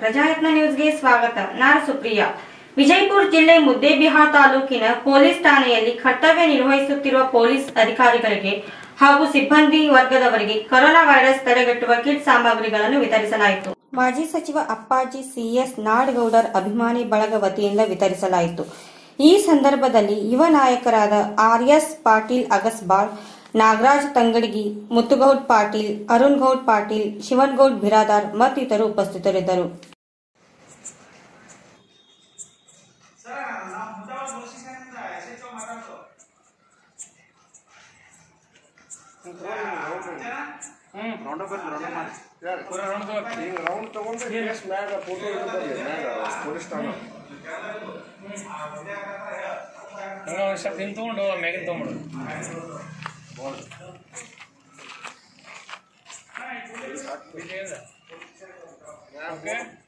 ಪ್ರಜಾಯತ್ನ ನ್ಯೂಸ್ಗೆ ಸ್ವಾಗತ ನಾನು ಸುಪ್ರಿಯಾ ವಿಜಯಪುರ ಜಿಲ್ಲೆ ಮುದ್ದೇಬಿಹಾಳ್ ತಾಲೂಕಿನ ಪೊಲೀಸ್ ಠಾಣೆಯಲ್ಲಿ ಕರ್ತವ್ಯ ನಿರ್ವಹಿಸುತ್ತಿರುವ ಪೊಲೀಸ್ ಅಧಿಕಾರಿಗಳಿಗೆ ಹಾಗೂ ಸಿಬ್ಬಂದಿ ವರ್ಗದವರಿಗೆ ಕೊರೋನಾ ವೈರಸ್ ತಡೆಗಟ್ಟುವ ಕಿಟ್ ಸಾಮಗ್ರಿಗಳನ್ನು ವಿತರಿಸಲಾಯಿತು ಮಾಜಿ ಸಚಿವ ಅಪ್ಪಾಜಿ ಸಿಎಸ್ ನಾಡಗೌಡರ್ ಅಭಿಮಾನಿ ಬಳಗ ವತಿಯಿಂದ ವಿತರಿಸಲಾಯಿತು ಈ ಸಂದರ್ಭದಲ್ಲಿ ಯುವ ನಾಯಕರಾದ ಆರ್ ಎಸ್ ಪಾಟೀಲ್ ಅಗಸ್ಬಾಳ್ ನಾಗರಾಜ್ ತಂಗಡಗಿ ಮುತ್ತುಗೌಡ್ ಪಾಟೀಲ್ ಅರುಣ್ ಗೌಡ್ ಪಾಟೀಲ್ ಶಿವನ್ಗೌಡ್ ಬಿರಾದಾರ್ ಮತ್ತಿತರರು ಉಪಸ್ಥಿತರಿದ್ದರು ಹ್ಮ್ ರೌಂಡ್ ಅಪ್ ರೌಂಡ್ ಮಾಡಿ ಪೂರ ರೌಂಡ್ ತಗೋ ಹಿಂಗ್ ರೌಂಡ್ ತಗೊಂಡು ಕೇಸ್ ಮ್ಯಾಗ ಫೋಟೋ ಇಡ್ತಾರೆ ಮ್ಯಾಗ ಪೊಲೀಸ್ ಠಾಣೆ ಹಂಗ ಒಂದ್ ಸ್ವಲ್ಪ ಹಿಂಗ್ ತಗೊಂಡು ಮ್ಯಾಗಿನ ತಗೊಂಬಿಡು ಓಕೆ